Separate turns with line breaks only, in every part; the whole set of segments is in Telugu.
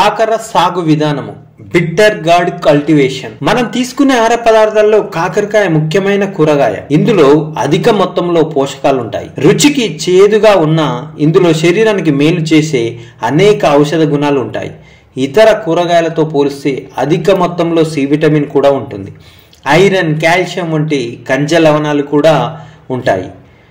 కాకర సాగు విధానము బిట్టర్ గార్డ్ కల్టివేషన్ మనం తీసుకునే ఆహార పదార్థాల్లో కాకరకాయ ముఖ్యమైన కూరగాయ ఇందులో అధిక మొత్తంలో పోషకాలు ఉంటాయి రుచికి చేదుగా ఉన్న ఇందులో శరీరానికి మేలు చేసే అనేక ఔషధ గుణాలు ఉంటాయి ఇతర కూరగాయలతో పోలిస్తే అధిక మొత్తంలో సి విటమిన్ కూడా ఉంటుంది ఐరన్ కాల్షియం వంటి ఖనిజ లవణాలు కూడా ఉంటాయి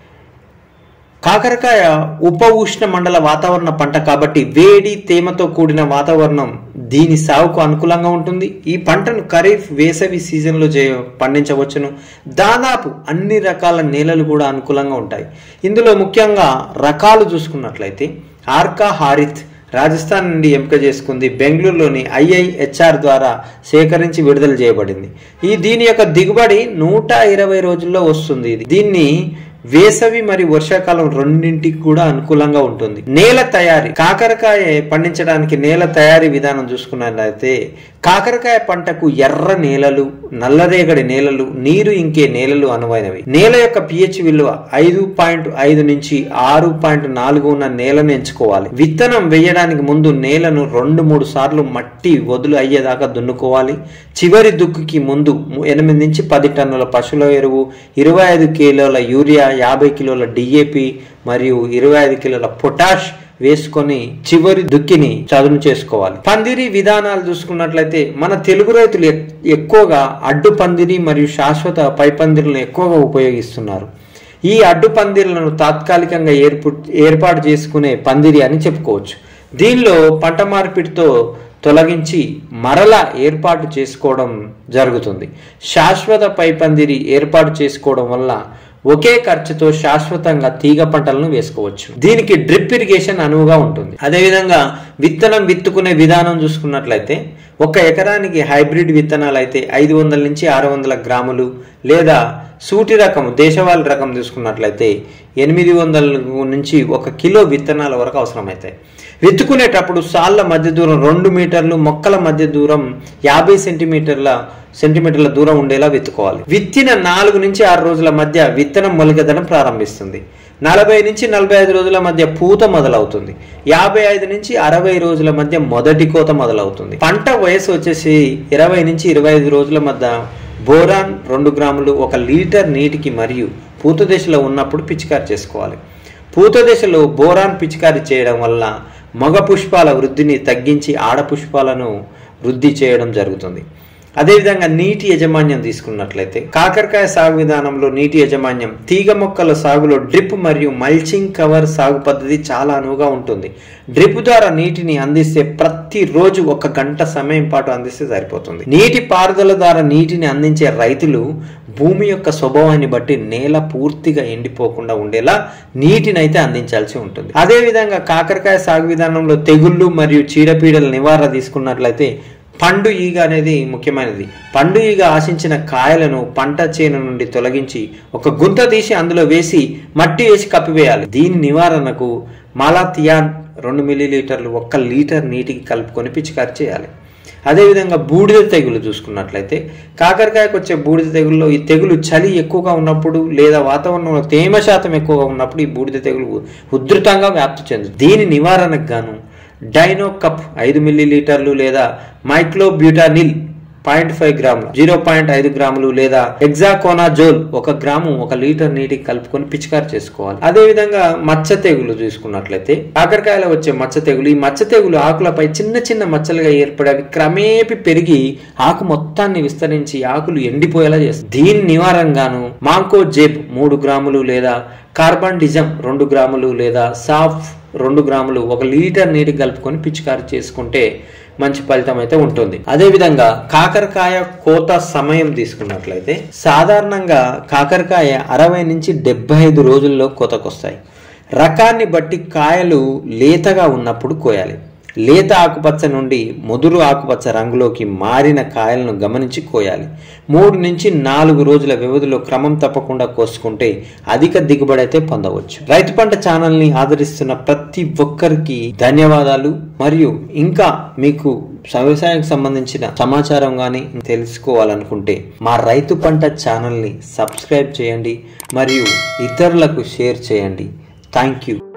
కాకరకాయ ఉప ఉష్ణ మండల వాతావరణ పంట కాబట్టి వేడి తేమతో కూడిన వాతావరణం దీని సాగుకు అనుకూలంగా ఉంటుంది ఈ పంటను ఖరీఫ్ వేసవి సీజన్లో చే పండించవచ్చును దాదాపు అన్ని రకాల నేలలు కూడా అనుకూలంగా ఉంటాయి ఇందులో ముఖ్యంగా రకాలు చూసుకున్నట్లయితే ఆర్కా హారిత్ రాజస్థాన్ నుండి ఎంపిక చేసుకుంది బెంగళూరులోని ఐఐహెచ్ఆర్ ద్వారా సేకరించి విడుదల చేయబడింది ఈ దీని యొక్క దిగుబడి నూట ఇరవై రోజుల్లో వస్తుంది ఇది దీన్ని వేసవి మరియు వర్షాకాలం రెండింటికి కూడా అనుకూలంగా ఉంటుంది నేల తయారీ కాకరకాయ పండించడానికి నేల తయారీ విధానం చూసుకున్నట్లయితే కాకరకాయ పంటకు ఎర్ర నేలలు నల్లరేగడి నేలలు నీరు ఇంకే నేలలు అనువైనవి నేల యొక్క పిహెచ్ విలువ ఐదు పాయింట్ ఐదు నుంచి ఆరు పాయింట్ నాలుగు ఉన్న నేలను ఎంచుకోవాలి విత్తనం వేయడానికి ముందు నేలను రెండు మూడు సార్లు మట్టి వదులు అయ్యేదాకా దున్నుకోవాలి చివరి దుక్కుకి ముందు ఎనిమిది నుంచి పది టన్నుల పశువుల ఎరువు ఇరవై ఐదు కిలోల యూరియా యాభై కిలోల డిఏపి మరియు ఇరవై ఐదు కిలోల పొటాష్ వేసుకొని చివరి దుక్కిని చదును చేసుకోవాలి పందిరి విధానాలు చూసుకున్నట్లయితే మన తెలుగు రైతులు ఎక్- ఎక్కువగా అడ్డు పందిరి మరియు శాశ్వత పై పందిరులను ఎక్కువగా ఉపయోగిస్తున్నారు ఈ అడ్డు పందిర్లను తాత్కాలికంగా ఏర్పు ఏర్పాటు చేసుకునే పందిరి అని చెప్పుకోవచ్చు దీనిలో పంట మార్పిడితో తొలగించి మరల ఏర్పాటు చేసుకోవడం జరుగుతుంది శాశ్వత పై పందిరి ఏర్పాటు చేసుకోవడం వల్ల ఒకే ఖర్చుతో శాశ్వతంగా తీగ పంటలను వేసుకోవచ్చు దీనికి డ్రిప్ ఇరిగేషన్ అనువుగా ఉంటుంది అదేవిధంగా విత్తనం విత్తుకునే విధానం చూసుకున్నట్లయితే ఒక ఎకరానికి హైబ్రిడ్ విత్తనాలు అయితే ఐదు వందల నుంచి ఆరు వందల గ్రాములు లేదా సూటి రకం దేశవాళీ రకం చూసుకున్నట్లయితే ఎనిమిది వందల నుంచి ఒక కిలో విత్తనాల వరకు అవసరమవుతాయి విత్తుకునేటప్పుడు సాళ్ళ మధ్య దూరం రెండు మీటర్లు మొక్కల మధ్య దూరం యాభై సెంటీమీటర్ల సెంటీమీటర్ల దూరం ఉండేలా విత్తుకోవాలి విత్తిన నాలుగు నుంచి ఆరు రోజుల మధ్య విత్తనం మొలకెదడం ప్రారంభిస్తుంది నలభై నుంచి నలభై ఐదు రోజుల మధ్య పూత మొదలవుతుంది యాభై ఐదు నుంచి అరవై రోజుల మధ్య మొదటి కోత మొదలవుతుంది పంట వయసు వచ్చేసి ఇరవై నుంచి ఇరవై ఐదు రోజుల మధ్య బోరాన్ రెండు గ్రాములు ఒక లీటర్ నీటికి మరియు పూత దశలో ఉన్నప్పుడు పిచికారి చేసుకోవాలి పూత దశలో బోరాన్ పిచికారి చేయడం వల్ల మగ పుష్పాల వృద్ధిని తగ్గించి ఆడ పుష్పాలను వృద్ధి చేయడం జరుగుతుంది అదేవిధంగా నీటి యాజమాన్యం తీసుకున్నట్లయితే కాకరకాయ సాగు విధానంలో నీటి యాజమాన్యం తీగ మొక్కల సాగులో డ్రిప్ మరియు మల్చింగ్ కవర్ సాగు పద్ధతి చాలా అనువుగా ఉంటుంది డ్రిప్ ద్వారా నీటిని అందిస్తే ప్రతిరోజు ఒక గంట సమయం పాటు అందిస్తే సరిపోతుంది నీటి పారుదల ద్వారా నీటిని అందించే రైతులు భూమి యొక్క స్వభావాన్ని బట్టి నేల పూర్తిగా ఎండిపోకుండా ఉండేలా నీటిని అయితే అందించాల్సి ఉంటుంది అదేవిధంగా కాకరకాయ సాగు విధానంలో తెగుళ్ళు మరియు చీడపీడల నివారణ తీసుకున్నట్లయితే పండు ఈగ అనేది ముఖ్యమైనది పండు ఈగ ఆశించిన కాయలను పంట చేను నుండి తొలగించి ఒక గుంత తీసి అందులో వేసి మట్టి వేసి కప్పివేయాలి దీని నివారణకు మాలాథియాన్ రెండు మిల్లీలీటర్లు ఒక్క లీటర్ నీటికి కలుపుకొని పిచికారి చేయాలి అదేవిధంగా బూడిద తెగులు చూసుకున్నట్లయితే కాకరకాయకు వచ్చే బూడిద తెగుల్లో ఈ తెగులు చలి ఎక్కువగా ఉన్నప్పుడు లేదా వాతావరణంలో తేమ శాతం ఎక్కువగా ఉన్నప్పుడు ఈ బూడిద తెగులు ఉధృతంగా వ్యాప్తి చెందుతుంది దీని నివారణకు గాను డైనో కప్ ఐదు మిల్లీలీటర్లు లేదా మైక్లోబ్యూటానిల్ పాయింట్ ఫైవ్ గ్రాములు జీరో పాయింట్ ఐదు గ్రాములు లేదా ఎగ్జాకోనాజోల్ ఒక గ్రాము ఒక లీటర్ నీటికి కలుపుకొని పిచికారి చేసుకోవాలి అదే విధంగా మచ్చ తెగులు చూసుకున్నట్లయితే కాకరకాయలో వచ్చే మచ్చ తెగులు ఈ మచ్చ తెగులు ఆకులపై చిన్న చిన్న మచ్చలుగా ఏర్పడి అవి క్రమేపీ పెరిగి ఆకు మొత్తాన్ని విస్తరించి ఆకులు ఎండిపోయేలా చేస్తుంది దీని నివారణగాను మాంకో జేబ్ మూడు గ్రాములు లేదా కార్బన్ డిజం రెండు గ్రాములు లేదా సాఫ్ రెండు గ్రాములు ఒక లీటర్ నీటికి కలుపుకొని పిచికారి చేసుకుంటే మంచి ఫలితం అయితే ఉంటుంది అదేవిధంగా కాకరకాయ కోత సమయం తీసుకున్నట్లయితే సాధారణంగా కాకరకాయ అరవై నుంచి డెబ్బై ఐదు రోజుల్లో కోతకొస్తాయి రకాన్ని బట్టి కాయలు లేతగా ఉన్నప్పుడు కోయాలి లేత ఆకుపచ్చ నుండి ముదురు ఆకుపచ్చ రంగులోకి మారిన కాయలను గమనించి కోయాలి మూడు నుంచి నాలుగు రోజుల వ్యవధిలో క్రమం తప్పకుండా కోసుకుంటే అధిక దిగుబడి అయితే పొందవచ్చు రైతు పంట ఛానల్ని ఆదరిస్తున్న ప్రతి ఒక్కరికి ధన్యవాదాలు మరియు ఇంకా మీకు వ్యవసాయానికి సంబంధించిన సమాచారం కానీ తెలుసుకోవాలనుకుంటే మా రైతు పంట ఛానల్ని సబ్స్క్రైబ్ చేయండి మరియు ఇతరులకు షేర్ చేయండి థ్యాంక్ యూ